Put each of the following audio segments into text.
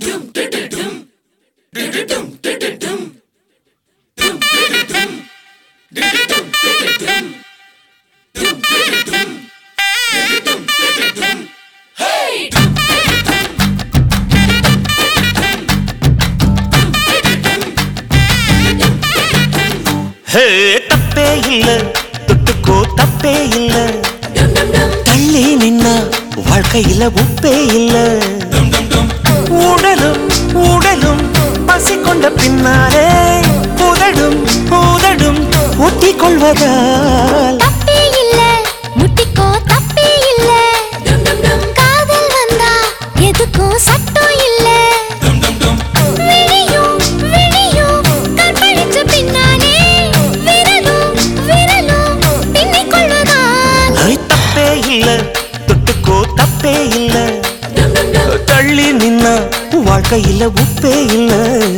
ஹே தப்பே இல்ல தொட்டுக்கோ தப்பே இல்ல தள்ளி நின்னா வாழ்க்கையில உப்பே இல்ல உடலும் உடலும் பசி கொண்ட பின்னாலே உதடும் உதடும் ஒட்டி கொள்வதால் தப்பே இல்ல முட்டிக்கோ தப்பே இல்ல காதல் வந்தா எதுக்கும் சட்டம் இல்ல விழியும் விழியும் கற்பழிச்ச பின்னாலே விரலும் விரலும் பின்னிக் கொள்வதால் ஐ, தப்பே இல்ல தொட்டுக்கோ தப்பே இல்ல தள்ளி நின்னா வாழ்க்கையில உப்பே இல்ல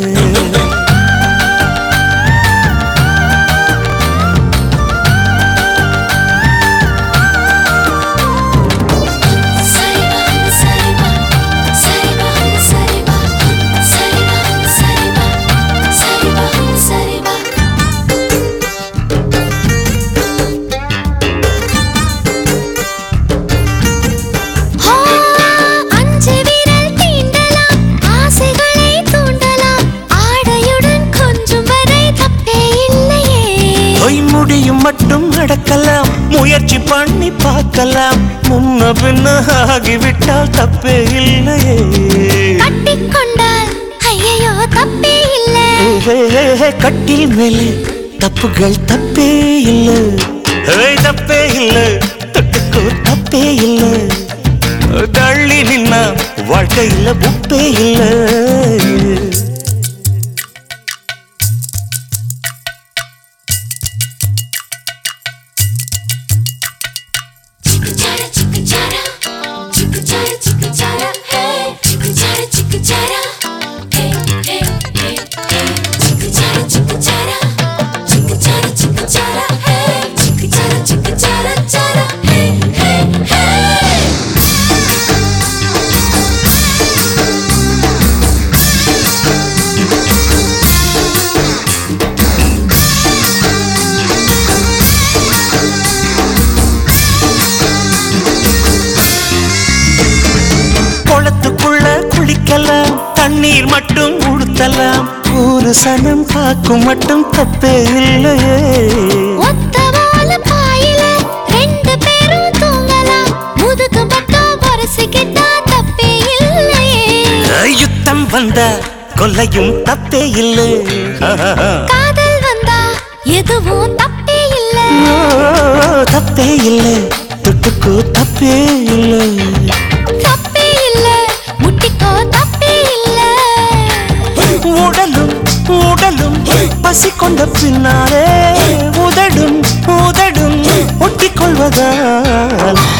சரிவா சரிவா சரிவா சரிவா சரிவா சரிவா சரிவா சரிவா ஹோ அஞ்சு விரல் தீண்டலாம் ஆசைகளை தூண்டலாம் ஆடையுடன் கொஞ்சம் வரை தப்பே இல்லையே பொய் முடியும் மட்டும் நடக்கலாம் முயற்சி பண்ணி பார்க்கலாம் முன்ன பின்ன ஆகிவிட்டால் தப்பே இல்லையே கட்டிக்கொண்டால் ஐயையோ தப்பே இல்ல ஹே, ஹே, ஹே, கட்டில் மேலே தப்புகள் தப்பே இல்ல ஏய், தப்பே இல்ல தொட்டுக்கோ தப்பே இல்ல தள்ளி நின்னா வாழ்க்கையில உப்பே இல்ல Chickachara, chickachara, chickachara, chickachara, hey. Chickachara, chickachara, hey, hey, hey, hey. Chickachara, chickachara, chickachara, chickachara, hey. Chickachara, chickachara, chara, hey, hey, hey. குளத்துக்குள்ள குளிக்கலாம் தண்ணீர் மட்டும் உடுத்தலாம் ஒரு சனம் பார்க்கும் மட்டும் தப்பே இல்லையே ஒத்த வாழ பாயில ரெண்டு பேரும் தூங்கலாம் முதுகு பக்கம் உரசிக்கிட்டா தப்பே இல்லையே யுத்தம் வந்தா கொல்லையும் தப்பே இல்லை காதல் வந்தா எதுவும் தப்பே இல்ல தப்பே இல்லை தொட்டுக்கோ தப்பே இல்லை தப்பே இல்ல முட்டிக்கோ தப்பே இல்ல உடலும் உடலும் பசி கொண்ட பின்னாலே உதடும் உதடும் ஒட்டிக் கொள்வதால்